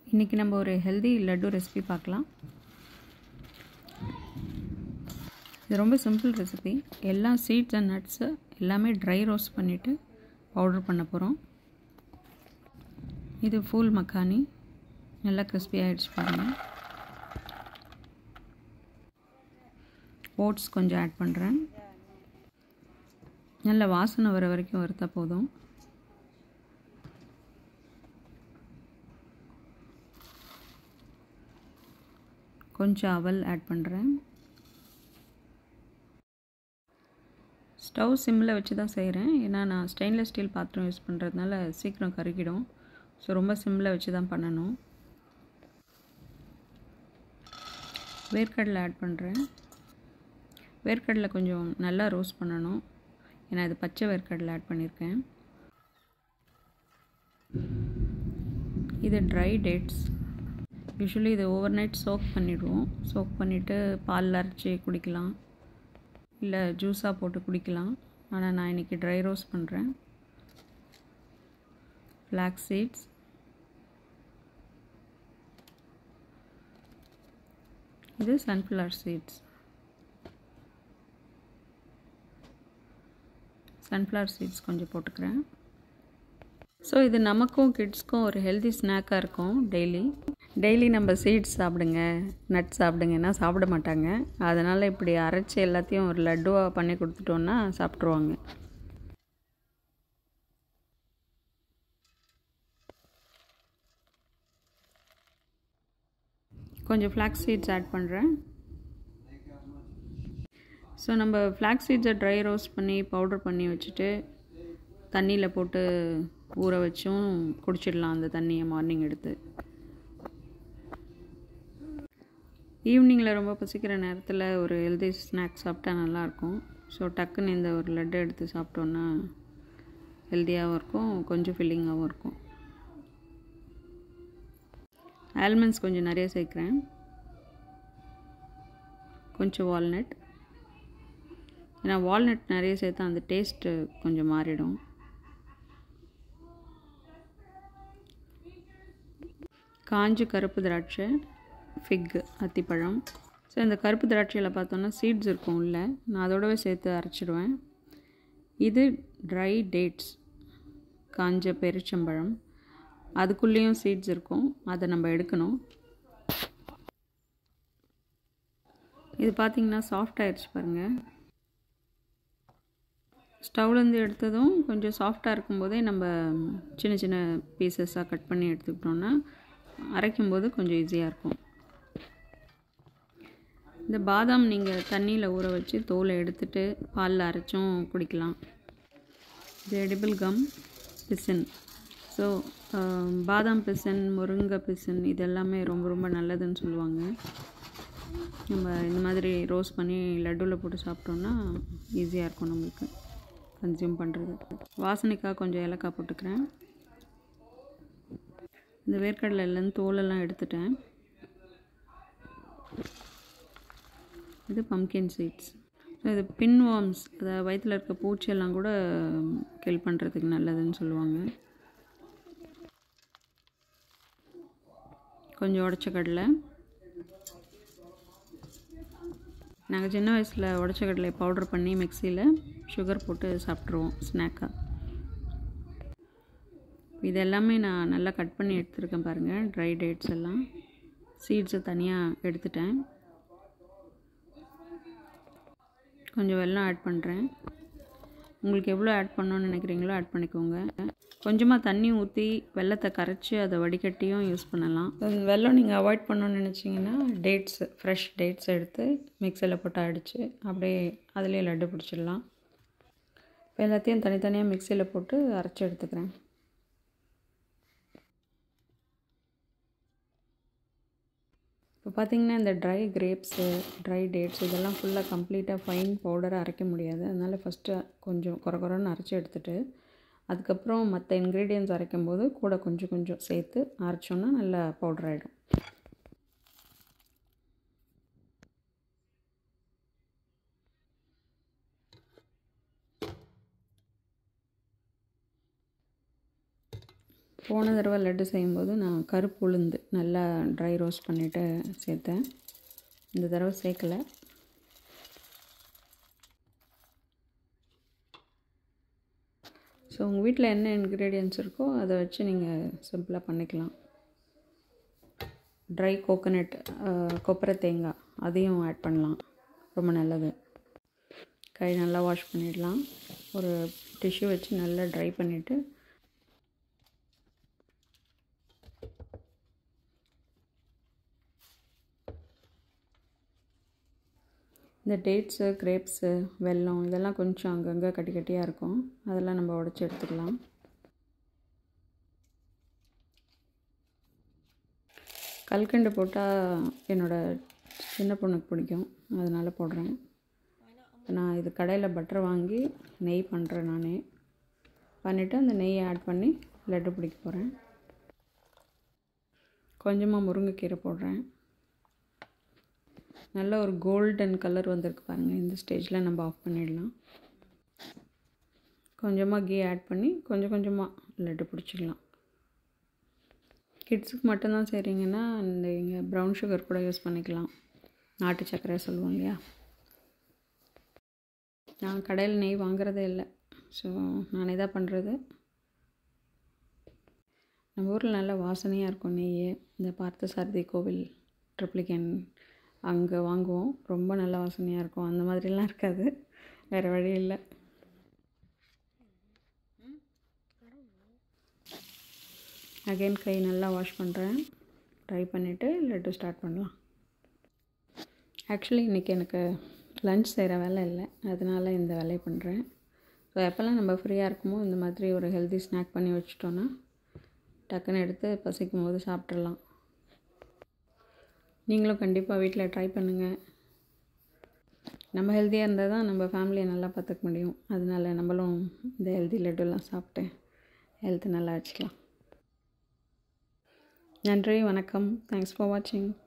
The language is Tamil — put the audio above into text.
இன்றைக்கி நம்ம ஒரு ஹெல்தி லட்டு ரெசிபி பார்க்கலாம் இது ரொம்ப சிம்பிள் ரெசிபி எல்லா சீட்ஸ் அண்ட் நட்ஸு எல்லாமே ட்ரை ரோஸ்ட் பண்ணிவிட்டு பவுடர் பண்ண போகிறோம் இது ஃபூல் மக்கானி நல்லா கிறிஸ்பி ஆகிடுச்சு பாருங்கள் ஓட்ஸ் கொஞ்சம் ஆட் பண்ணுறேன் நல்ல வாசனை வர வரைக்கும் வறுத்தா போதும் கொஞ்சம் அவல் ஆட் பண்ணுறேன் ஸ்டவ் சிம்மில் வச்சு தான் செய்கிறேன் ஏன்னா நான் ஸ்டெயின்லெஸ் ஸ்டீல் பாத்திரம் யூஸ் பண்ணுறதுனால சீக்கிரம் கருகிடும் ஸோ ரொம்ப சிம்மில் வச்சு தான் பண்ணணும் வேர்க்கடலை ஆட் பண்ணுறேன் வேர்க்கடலை கொஞ்சம் நல்லா ரோஸ்ட் பண்ணணும் ஏன்னா இது பச்சை வேர்க்கடலை ஆட் பண்ணியிருக்கேன் இது ட்ரை டேட்ஸ் யூஸ்வலி இது ஓவர் நைட் சோக் பண்ணிவிடுவோம் சோக் பண்ணிவிட்டு பாலில் அரைச்சி குடிக்கலாம் இல்லை ஜூஸாக போட்டு குடிக்கலாம் ஆனால் நான் இன்றைக்கி ட்ரை ரோஸ்ட் பண்ணுறேன் ஃப்ளாக் சீட்ஸ் இது சன்ஃப்ளவர் சீட்ஸ் சன்ஃப்ளவர் சீட்ஸ் கொஞ்சம் போட்டுக்கிறேன் ஸோ இது நமக்கும் கிட்ஸ்க்கும் ஒரு ஹெல்தி ஸ்நாக்காக இருக்கும் டெய்லி டெய்லி நம்ம சீட்ஸ் சாப்பிடுங்க நட் சாப்பிடுங்கன்னா சாப்பிட மாட்டாங்க அதனால் இப்படி அரைச்சி எல்லாத்தையும் ஒரு லட்டுவாக பண்ணி கொடுத்துட்டோன்னா சாப்பிட்ருவாங்க கொஞ்சம் ஃப்ளாக்ஸ் சீட்ஸ் ஆட் பண்ணுறேன் ஸோ நம்ம ஃப்ளாக்ஸ் சீட்ஸை ட்ரை ரோஸ்ட் பண்ணி பவுடர் பண்ணி வச்சுட்டு தண்ணியில் போட்டு ஊற வச்சும் குடிச்சிடலாம் அந்த தண்ணியை மார்னிங் எடுத்து ஈவினிங்கில் ரொம்ப பசிக்கிற நேரத்தில் ஒரு ஹெல்தி ஸ்நாக்ஸ் சாப்பிட்டா நல்லாயிருக்கும் ஸோ டக்குன்னு இந்த ஒரு லட்டு எடுத்து சாப்பிட்டோன்னா ஹெல்த்தியாகவும் இருக்கும் கொஞ்சம் ஃபில்லிங்காகவும் இருக்கும் ஆல்மண்ட்ஸ் கொஞ்சம் நிறைய சேர்க்குறேன் கொஞ்சம் வால்நட் ஏன்னா வால்நட் நிறைய சேர்த்தா அந்த டேஸ்ட்டு கொஞ்சம் மாறிடும் காஞ்ச கருப்பு திராட்சை ஃபிக்கு அத்திப்பழம் ஸோ இந்த கருப்பு திராட்சையில் பார்த்தோன்னா சீட்ஸ் இருக்கும் உள்ள நான் அதோடவே சேர்த்து அரைச்சிடுவேன் இது ட்ரை டேட்ஸ் காஞ்ச பெருச்சம்பழம் அதுக்குள்ளேயும் சீட்ஸ் இருக்கும் அதை நம்ம எடுக்கணும் இது பார்த்திங்கன்னா சாஃப்ட் ஆயிடுச்சு பாருங்கள் ஸ்டவ்லேருந்து எடுத்ததும் கொஞ்சம் சாஃப்டாக இருக்கும்போதே நம்ம சின்ன சின்ன பீசஸாக கட் பண்ணி எடுத்துக்கிட்டோன்னா அரைக்கும்போது கொஞ்சம் ஈஸியாக இருக்கும் இந்த பாதாம் நீங்கள் தண்ணியில் ஊற வச்சு தோலை எடுத்துட்டு பாலில் அரைச்சும் குடிக்கலாம் இது எடிபிள் கம் பிசின் ஸோ பாதாம் பிசன் முருங்கை பிசன் இது எல்லாமே ரொம்ப ரொம்ப நல்லதுன்னு சொல்லுவாங்க நம்ம இந்த மாதிரி ரோஸ்ட் பண்ணி லட்டுவில் போட்டு சாப்பிட்டோன்னா ஈஸியாக இருக்கும் நம்மளுக்கு கன்சியூம் பண்ணுறது வாசனைக்காக கொஞ்சம் ஏலக்காய் போட்டுக்கிறேன் இந்த வேர்க்கடலைலேருந்து தோலெல்லாம் எடுத்துட்டேன் இது பம்கின் சீட்ஸ் ஸோ இது பின் வார்ம்ஸ் அதாவது வயிற்றில் இருக்க பூச்சியெல்லாம் கூட கில் பண்ணுறதுக்கு நல்லதுன்னு சொல்லுவாங்க கொஞ்சம் உடச்ச கடலை நாங்கள் சின்ன வயசில் உடச்ச கடலை பவுடர் பண்ணி மிக்சியில் சுகர் போட்டு சாப்பிட்ருவோம் ஸ்நாக்காக இது எல்லாமே நான் நல்லா கட் பண்ணி எடுத்துருக்கேன் பாருங்கள் ட்ரை டேட்ஸ் எல்லாம் சீட்ஸை தனியாக எடுத்துட்டேன் கொஞ்சம் வெல்லம் ஆட் பண்ணுறேன் உங்களுக்கு எவ்வளோ ஆட் பண்ணணும்னு நினைக்கிறீங்களோ ஆட் பண்ணிக்கோங்க கொஞ்சமாக தண்ணி ஊற்றி வெள்ளத்தை கரைச்சி அதை வடிகட்டியும் யூஸ் பண்ணலாம் வெல்லம் நீங்கள் அவாய்ட் பண்ணணும்னு நினச்சிங்கன்னா டேட்ஸ் ஃப்ரெஷ் டேட்ஸ் எடுத்து மிக்சியில் போட்டு அடித்து அப்படியே அதிலே லட்டு பிடிச்சிடலாம் இப்போ எல்லாத்தையும் தனித்தனியாக மிக்சியில் போட்டு அரைச்சி எடுத்துக்கிறேன் இப்போ பார்த்திங்கன்னா இந்த ட்ரை கிரேப்ஸு ட்ரை டேட்ஸ் இதெல்லாம் ஃபுல்லாக கம்ப்ளீட்டாக ஃபைன் பவுடராக அரைக்க முடியாது அதனால் ஃபஸ்ட்டு கொஞ்சம் குறை குறைன்னு அரைச்சி எடுத்துகிட்டு அதுக்கப்புறம் மற்ற இன்க்ரீடியன்ஸ் அரைக்கும் போது கூட கொஞ்சம் கொஞ்சம் சேர்த்து அரைச்சோன்னா நல்லா பவுடர் ஆகிடும் போன தடவை லட்டு செய்யும்போது நான் கருப்பு உளுந்து நல்லா ட்ரை ரோஸ்ட் பண்ணிவிட்டு சேர்த்தேன் இந்த தடவை சேர்க்கலை ஸோ உங்கள் வீட்டில் என்ன இன்க்ரீடியன்ஸ் இருக்கோ அதை வச்சு நீங்கள் சிம்பிளாக பண்ணிக்கலாம் ட்ரை கோகோனட் கொப்பரை தேங்காய் அதையும் ஆட் பண்ணலாம் ரொம்ப நல்லது கை நல்லா வாஷ் பண்ணிடலாம் ஒரு டிஷ்யூ வச்சு நல்லா ட்ரை பண்ணிவிட்டு இந்த டேட்ஸு கிரேப்ஸு வெல்லம் இதெல்லாம் கொஞ்சம் அங்கங்கே கட்டி கட்டியாக இருக்கும் அதெல்லாம் நம்ம உடச்சி எடுத்துக்கலாம் கல்கண்டு போட்டால் என்னோடய சின்ன பொண்ணுக்கு பிடிக்கும் அதனால் போடுறேன் நான் இது கடையில் பட்டர் வாங்கி நெய் பண்ணுறேன் நானே பண்ணிவிட்டு அந்த நெய்யை ஆட் பண்ணி லட்டு பிடிக்க போகிறேன் கொஞ்சமாக முருங்கைக்கீரை போடுறேன் நல்ல ஒரு கோல்டன் கலர் வந்திருக்கு பாருங்கள் இந்த ஸ்டேஜில் நம்ம ஆஃப் பண்ணிடலாம் கொஞ்சமாக கீ ஆட் பண்ணி கொஞ்சம் கொஞ்சமாக லட்டு பிடிச்சிக்கலாம் கிட்ஸுக்கு மட்டும்தான் செய்கிறீங்கன்னா இந்த இங்கே ப்ரௌன் சுகர் கூட யூஸ் பண்ணிக்கலாம் நாட்டு சர்க்கரை சொல்லுவோம் இல்லையா நான் கடையில் நெய் வாங்குறதே இல்லை ஸோ நானே தான் பண்ணுறது நம்ம ஊரில் நல்ல வாசனையாக இருக்கும் நெய் இந்த பார்த்த சாரதி கோவில் ட்ரிப்ளிகன் அங்கே வாங்குவோம் ரொம்ப நல்ல வாசனையாக இருக்கும் அந்த மாதிரிலாம் இருக்காது வேறு வழி இல்லை அகைன் கை நல்லா வாஷ் பண்ணுறேன் ட்ரை பண்ணிவிட்டு லட்டு ஸ்டார்ட் பண்ணலாம் ஆக்சுவலி இன்றைக்கி எனக்கு லன்ச் செய்கிற வேலை இல்லை அதனால் இந்த வேலையை பண்ணுறேன் ஸோ எப்போல்லாம் நம்ம ஃப்ரீயாக இருக்குமோ இந்த மாதிரி ஒரு ஹெல்தி ஸ்நாக் பண்ணி வச்சிட்டோன்னா டக்குன்னு எடுத்து பசிக்கும் போது சாப்பிட்றலாம் நீங்களும் கண்டிப்பாக வீட்டில் ட்ரை பண்ணுங்கள் நம்ம ஹெல்த்தியாக இருந்தால் தான் நம்ம ஃபேமிலியை நல்லா பார்த்துக்க முடியும் அதனால நம்மளும் இந்த ஹெல்தி லட்டுலாம் சாப்பிட்டு ஹெல்த்தை நல்லா வச்சுக்கலாம் நன்றி வணக்கம் தேங்க்ஸ் ஃபார் வாட்சிங்